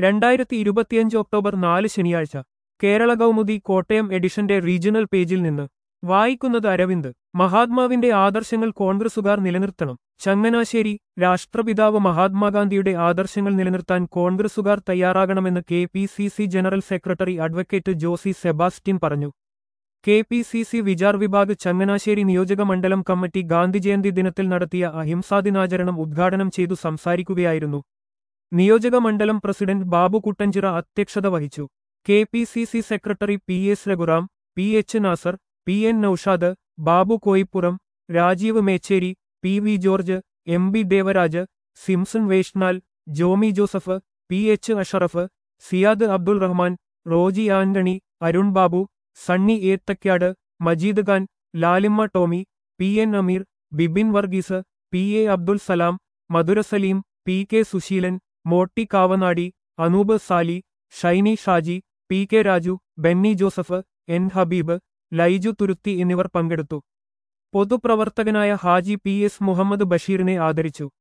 രണ്ടായിരത്തി ഇരുപത്തിയഞ്ച് ഒക്ടോബർ നാല് ശനിയാഴ്ച കേരള കൗമുദി കോട്ടയം എഡിഷന്റെ റീജിയണൽ പേജിൽ നിന്ന് വായിക്കുന്നത് അരവിന്ദ് മഹാത്മാവിന്റെ ആദർശങ്ങൾ കോൺഗ്രസുകാർ നിലനിർത്തണം ചങ്ങനാശ്ശേരി രാഷ്ട്രപിതാവ് മഹാത്മാഗാന്ധിയുടെ ആദർശങ്ങൾ നിലനിർത്താൻ കോൺഗ്രസുകാർ തയ്യാറാകണമെന്ന് K P C C general secretary advocate Josy Sebastian പറഞ്ഞു K P C C Vichar Vibhag Changanassery നിയോജക മണ്ഡലം കമ്മിറ്റി ഗാന്ധിജയന്തി ദിനത്തിൽ നടത്തിയ അഹിംസാദിനാചരണം ഉദ്ഘാടനം ചെയ്തു സംസാരിക്കുകയായിരുന്നു നിയോജക മണ്ഡലം പ്രസിഡന്റ് ബാബു കുട്ടഞ്ചിറ അധ്യക്ഷത വഹിച്ചു K P C C secretary P S Raghuram P H Nasar P N Noushad Babu Koippuram Rajeev Mecheri P V George M B Devaraj Simson Veshnal Jomy Joseph P H Ashraf Siyad Abdul Rahman Roji Antony Arun Babu Sunny Ethakkad Majeed Khan Lalimma Tomy P N Ameer Bibin Varghese P A Abdul Salam Madhura Salim P K Susheelan Motti Kavanadi Anoop Sali Shiny Shaji P K Raju Benny Joseph N Habeeb Laiju Thuruthi എന്നിവർ പങ്കെടുത്തു പൊതുപ്രവർത്തകനായ ഹാജി പി എസ് മുഹമ്മദ് ബഷീറിനെ ആദരിച്ചു